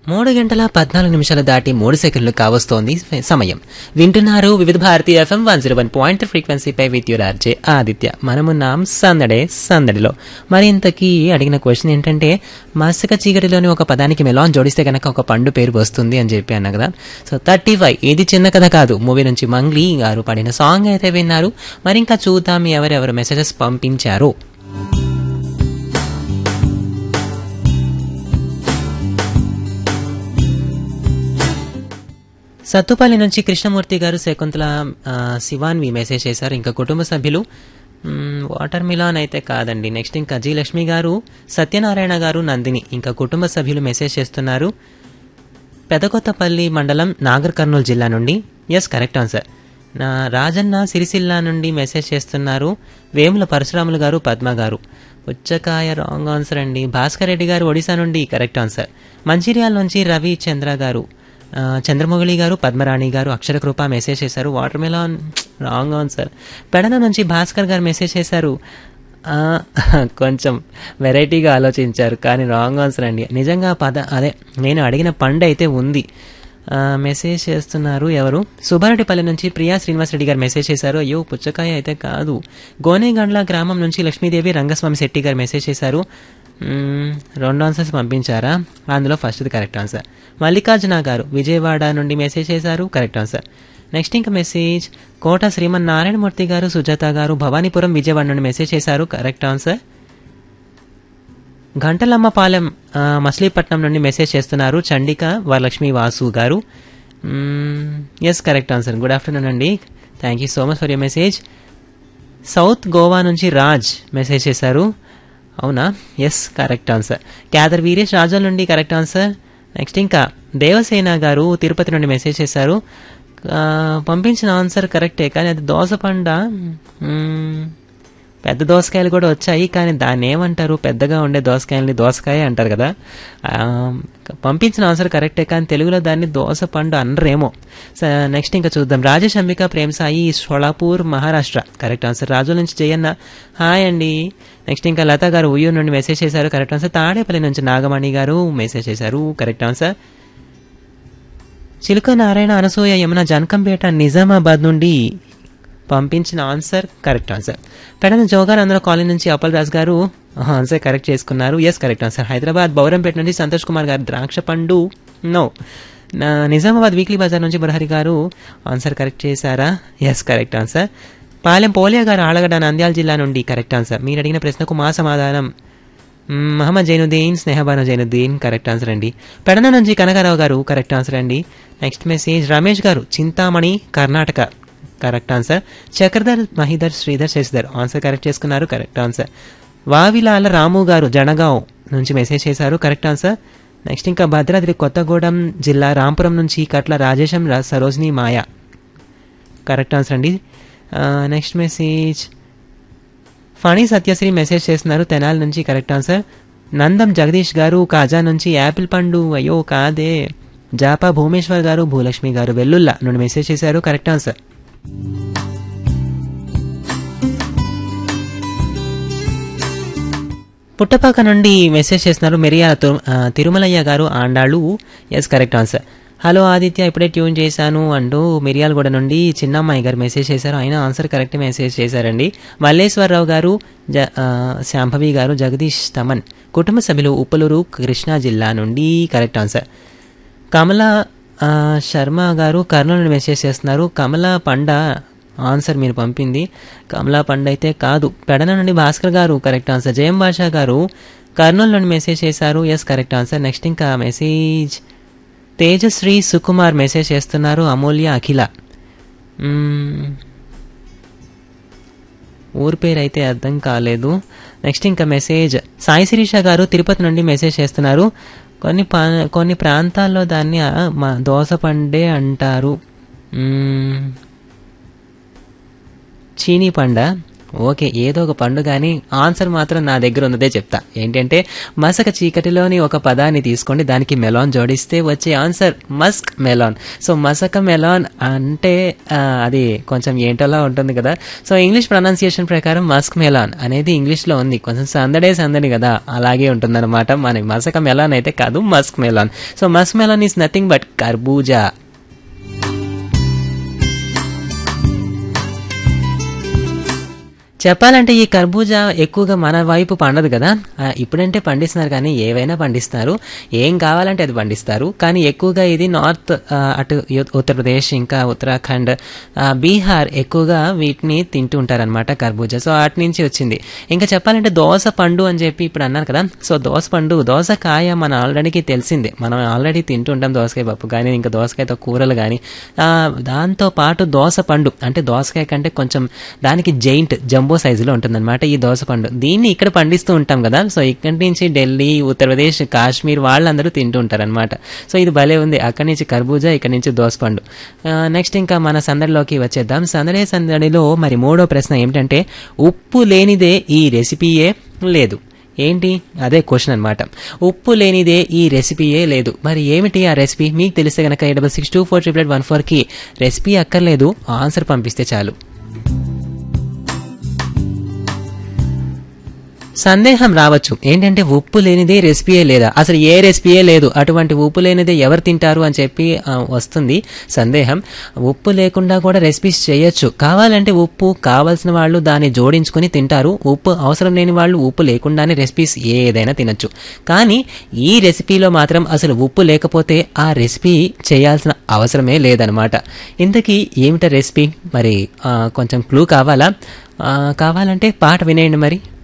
మూడు గంటల పద్నాలుగు నిమిషాలు దాటి మూడు సెకండ్లు కావస్తోంది సమయం వింటున్నారు Vividha Bharatiya FM one zero one point ఫ్రీక్వెన్సీపై విత్ యూర్ ఆర్జే ఆదిత్య మనమున్నాం సందడే సందడిలో మరి ఇంతకీ అడిగిన క్వశ్చన్ ఏంటంటే మస్తిక చీకటిలోని ఒక పదానికి మెలాన్ జోడిస్తే కనుక ఒక పండు పేరు వస్తుంది అని చెప్పి అన్న కదా సో థర్టీ ఫైవ్ ఇది చిన్న కథ కాదు మూవీ నుంచి మంగ్లీ గారు పాడిన సాంగ్ అయితే విన్నారు మరి ఇంకా చూద్దాం ఎవరెవరు మెసేజెస్ పంపించారో సత్తుపల్లి నుంచి కృష్ణమూర్తి గారు శకుంతల ఆ, శివాన్వి మెసేజ్ చేశారు ఇంకా కుటుంబ సభ్యులు మ్మ్, వాటర్ మిలాన్ అయితే కాదండి నెక్స్ట్ ఇంకా జీ లక్ష్మి గారు సత్యనారాయణ గారు నందిని ఇంకా కుటుంబ సభ్యులు మెసేజ్ చేస్తున్నారు పెదకొత్తపల్లి మండలం నాగర్ కర్నూలు జిల్లా నుండి ఎస్ కరెక్ట్ ఆన్సర్ నా రాజన్న సిరిసిల్ల నుండి మెసేజ్ చేస్తున్నారు వేముల పరశురాములు గారు పద్మ గారు పుచ్చకాయ రాంగ్ ఆన్సర్ అండి భాస్కర్ రెడ్డి గారు ఒడిశా నుండి కరెక్ట్ ఆన్సర్ మంచిర్యాల నుంచి రవి చంద్ర గారు ఆ, చంద్రమౌళి గారు పద్మరాణి గారు అక్షర కృప మెసేజ్ చేశారు watermelon wrong answer Pedana నుంచి భాస్కర్ గారు మెసేజ్ చేశారు ఆ, కొంచెం వెరైటీగా ఆలోచించారు కానీ రాంగ్ ఆన్సర్ అండి నిజంగా పద అదే నేను అడిగిన పండు అయితే ఉంది ఆ, మెసేజ్ చేస్తున్నారు ఎవరు సుబ్బారెడ్డిపల్లి నుంచి ప్రియా శ్రీనివాసరెడ్డి గారు మెసేజ్ చేశారు అయ్యో పుచ్చకాయ అయితే కాదు గోనేగండ్ల గ్రామం నుంచి లక్ష్మీదేవి రంగస్వామి శెట్టి గారు మెసేజ్ చేశారు మ్మ్, రెండు ఆన్సర్స్ పంపించారా అందులో ఫస్ట్ది కరెక్ట్ ఆన్సర్ మల్లికార్జున గారు విజయవాడ నుండి మెసేజ్ చేశారు కరెక్ట్ ఆన్సర్ నెక్స్ట్ ఇంకా మెసేజ్ కోట శ్రీమన్ నారాయణమూర్తి గారు సుజాత గారు భవానీపురం విజయవాడ నుండి మెసేజ్ చేశారు కరెక్ట్ ఆన్సర్ ఘంటలమ్మపాలెం ఆ, మచిలీపట్నం నుండి మెసేజ్ చేస్తున్నారు Chandika Varalakshmi Vasu garu yes correct answer good afternoon అండి thank you so much for your message south Goa నుంచి రాజ్ మెసేజ్ చేశారు అవునా yes correct answer Khader Veeresh Razole నుండి కరెక్ట్ ఆన్సర్ నెక్స్ట్ ఇంకా దేవసేన గారు తిరుపతి నుండి మెసేజ్ చేశారు ఆ, పంపించిన ఆన్సర్ కరెక్టే కానీ అది దోసపండ మ్మ్, పెద్ద దోసకాయలు కూడా వచ్చాయి కానీ దాన్ని ఏమంటారు పెద్దగా ఉండే దోసకాయల్ని దోసకాయ అంటారు కదా ఆ, పంపించిన ఆన్సర్ కరెక్టే కానీ తెలుగులో దాన్ని దోస పండు అనరేమో స- నెక్స్ట్ ఇంకా చూద్దాం రాజేష్ అంబిక ప్రేమ్ సాయి షోలాపూర్ మహారాష్ట్ర కరెక్ట్ ఆన్సర్ రాజుల నుంచి జయన్న హాయ్ అండి నెక్స్ట్ ఇంకా లత గారు ఉయ్యూరు నుండి మెసేజ్ చేశారు కరెక్ట్ ఆన్సర్ తాడేపల్లి నుంచి నాగమణి గారు మెసేజ్ చేశారు కరెక్ట్ ఆన్సర్ చిలుక నారాయణ అనసూయ యమున జనకంపేట నిజామాబాద్ నుండి పంపించిన ఆన్సర్ కరెక్ట్ ఆన్సర్ పెడన జోగార్ అందరూ కాలనీ నుంచి అప్పల్ దాస్ గారు ఆన్సర్ కరెక్ట్ చేసుకున్నారు yes correct answer Hyderabad Bowrampet నుంచి సంతోష్ కుమార్ గారు ద్రాక్ష పండు నో నా నిజామాబాద్ వీక్లీ బజార్ నుంచి బురహరి గారు ఆన్సర్ కరెక్ట్ చేశారా yes correct answer Palem Poliya garu Allagadda Nandyal జిల్లా నుండి కరెక్ట్ ఆన్సర్ మీరు అడిగిన ప్రశ్నకు మా సమాధానం మ్మ్, మహమ్మద్ జైనుద్దీన్ స్నేహబాను జైనుద్దీన్ కరెక్ట్ ఆన్సర్ అండి పెడన నుంచి కనకారావు గారు కరెక్ట్ ఆన్సర్ అండి next message Ramesh garu Chintamani Karnataka correct answer Chakradhar Mahidhar Sridhar Sasidhar answer correct చేసుకున్నారు కరెక్ట్ ఆన్సర్ వావిలాల రాము గారు జనగావ్ నుంచి మెసేజ్ చేశారు కరెక్ట్ ఆన్సర్ నెక్స్ట్ ఇంకా భద్రాద్రి కొత్తగూడెం జిల్లా రాంపురం నుంచి కట్ల రాజేశం రా- సరోజిని మాయ కరెక్ట్ ఆన్సర్ అండి next message Phani Satyasri message చేస్తున్నారు తెనాలి నుంచి కరెక్ట్ ఆన్సర్ నందం జగదీష్ గారు కాజా నుంచి యాపిల్ పండు అయ్యో కాదే జాపా భూమేశ్వర్ గారు భూలక్ష్మి గారు వెల్లుల్లా నుండి మెసేజ్ చేశారు కరెక్ట్ ఆన్సర్ పుట్టపాక నుండి మెసేజ్ చేస్తున్నారు మెరియాల తురు- ఆ, తిరుమలయ్య గారు ఆండాళ్ళు yes correct answer hello Aditya ఇప్పుడే ట్యూన్ చేశాను అంటూ మిరియాలగూడ నుండి చిన్నమ్మాయి గారు మెసేజ్ చేశారు ఆయన ఆన్సర్ కరెక్ట్ మెసేజ్ చేశారండి మల్లేశ్వరరావు గారు జ ఆ, శాంభవి గారు జగదీష్ తమన్ కుటుంబ సభ్యులు ఉప్పలూరు కృష్ణా జిల్లా నుండి కరెక్ట్ ఆన్సర్ కమల ఆ, శర్మ గారు కర్నూలు నుండి మెసేజ్ చేస్తున్నారు కమల పండ ఆన్సర్ మీరు పంపింది కమలా పండ అయితే కాదు పెడన నుండి భాస్కర్ గారు కరెక్ట్ ఆన్సర్ జయం బాషా గారు కర్నూలు నుండి మెసేజ్ చేశారు ఎస్ కరెక్ట్ ఆన్సర్ నెక్స్ట్ ఇంకా మెసేజ్ తేజశ్రీ సుకుమార్ మెసేజ్ చేస్తున్నారు అమూల్య అఖిల మ్మ్. ఊరి పేరు అయితే అర్థం కాలేదు నెక్స్ట్ ఇంకా మెసేజ్ సాయి శిరీష గారు తిరుపతి నుండి మెసేజ్ చేస్తున్నారు కొన్ని పా- కొన్ని ప్రాంతాల్లో దాన్ని ఆ, మా దోస పండే అంటారు మ్మ్. చీనీ పండ ఓకే ఏదో ఒక పండు కానీ ఆన్సర్ మాత్రం నా దగ్గర ఉన్నదే చెప్తా ఏంటంటే మసక చీకటిలోని ఒక పదాన్ని తీసుకోండి దానికి మెలాన్ జోడిస్తే వచ్చే ఆన్సర్ మస్క్ మెలాన్ సో మసక మెలాన్ అంటే ఆ, అది కొంచెం ఏంటోలా ఉంటుంది కదా సో ఇంగ్లీష్ ప్రొనౌన్సియేషన్ ప్రకారం మస్క్ మెలాన్ అనేది ఇంగ్లీష్లో ఉంది కొంచెం సందడే సందడి కదా అలాగే ఉంటుందన్నమాట మన మసక మెలాన్ అయితే కాదు musk melon so musk melon is nothing but కర్బూజా చెప్పాలంటే ఈ కర్బూజా ఎక్కువగా మన వైపు పండదు కదా ఆ, ఇప్పుడంటే పండిస్తున్నారు కానీ ఏవైనా పండిస్తారు ఏం కావాలంటే అది పండిస్తారు కానీ ఎక్కువగా ఇది నార్త్ ఆ, అటు యు- ఉత్తరప్రదేశ్ ఇంకా ఉత్తరాఖండ్ ఆ, బీహార్ ఎక్కువగా వీటిని తింటూ ఉంటారనమాట కర్బూజా సో అటు నుంచి వచ్చింది ఇంకా చెప్పాలంటే దోస పండు అని చెప్పి ఇప్పుడు అన్నారు కదా సో దోస పండు దోసకాయ మన ఆల్రెడీకి తెలిసిందే మనం ఆల్రెడీ తింటుంటాం దోసకాయ పప్పు కానీ ఇంకా దోసకాయతో కూరలు కానీ దాంతో పాటు దోస పండు అంటే దోసకాయ కంటే కొంచెం దానికి జైంట్ జంబో సైజులో ఉంటుందన్నమాట ఈ దోస పండు దీన్ని ఇక్కడ పండిస్తూ ఉంటాం కదా సో ఇక్కడి నుంచి ఢిల్లీ ఉత్తరప్రదేశ్ కాశ్మీర్ వాళ్ళందరూ తింటూ ఉంటారనమాట సో ఇది భలే ఉంది అక్కడి నుంచి కర్బూజా ఇక్కడి నుంచి దోస పండు నెక్స్ట్ ఇంకా మన సందడిలోకి వచ్చేద్దాం సందడే సందడిలో మరి మూడో ప్రశ్న ఏమిటంటే ఉప్పు లేనిదే ఈ రెసిపీయే లేదు ఏంటి అదే క్వశ్చన్ అనమాట ఉప్పు లేనిదే ఈ రెసిపీయే లేదు మరి ఏమిటి ఆ రెసిపీ మీకు తెలిస్తే కనుక eight double six two four triple eight one ఫోర్కి రెసిపీ అక్కర్లేదు ఆన్సర్ పంపిస్తే చాలు సందేహం రావచ్చు ఏంటంటే ఉప్పు లేనిదే రెసిపీయే లేదా అసలు ఏ రెసిపీయే లేదు అటువంటి ఉప్పు లేనిదే ఎవరు తింటారు అని చెప్పి ఆ, వస్తుంది సందేహం ఉప్పు లేకుండా కూడా రెసిపీస్ చేయొచ్చు కావాలంటే ఉప్పు కావాల్సిన వాళ్ళు దాన్ని జోడించుకొని తింటారు ఉప్పు అవసరం లేని వాళ్ళు ఉప్పు లేకుండానే రెసిపీస్ ఏదైనా తినొచ్చు కానీ ఈ రెసిపీలో మాత్రం అసలు ఉప్పు లేకపోతే ఆ రెసిపీ చేయాల్సిన అవసరమే లేదనమాట ఇంతకీ ఏమిట రెసిపీ మరి ఆ, కొంచెం క్లూ కావాలా ఆ, కావాలంటే పాట వినేయండి మరి